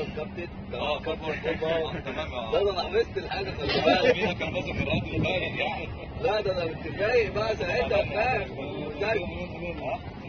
كابتن اه تمام كابتن طبعا بابا. تمام لا ده انا حفظت الحاجه خلي اه بالك مين كان ماسك الراديو باين يعني لا ده انا كنت فايق بقى ساعتها فاهم اه